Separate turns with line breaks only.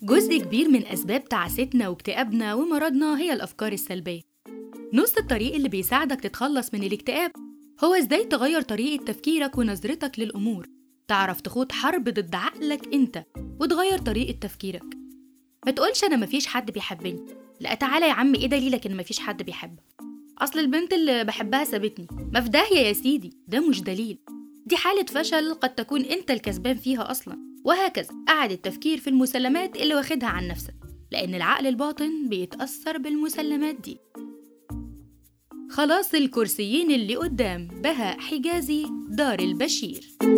جزء كبير من أسباب تعاستنا واكتئابنا ومرضنا هي الأفكار السلبية نص الطريق اللي بيساعدك تتخلص من الاكتئاب هو إزاي تغير طريقة تفكيرك ونظرتك للأمور تعرف تخوض حرب ضد عقلك أنت وتغير طريقة تفكيرك ما تقولش أنا مفيش حد بيحبني لا تعالى يا عم إيه دليلك إن مفيش حد بيحبك أصل البنت اللي بحبها سابتني ما في داهية يا سيدي ده مش دليل دي حالة فشل قد تكون أنت الكسبان فيها أصلا وهكذا قعد التفكير في المسلمات اللي واخدها عن نفسك لأن العقل الباطن بيتأثر بالمسلمات دي خلاص الكرسيين اللي قدام بهاء حجازي دار البشير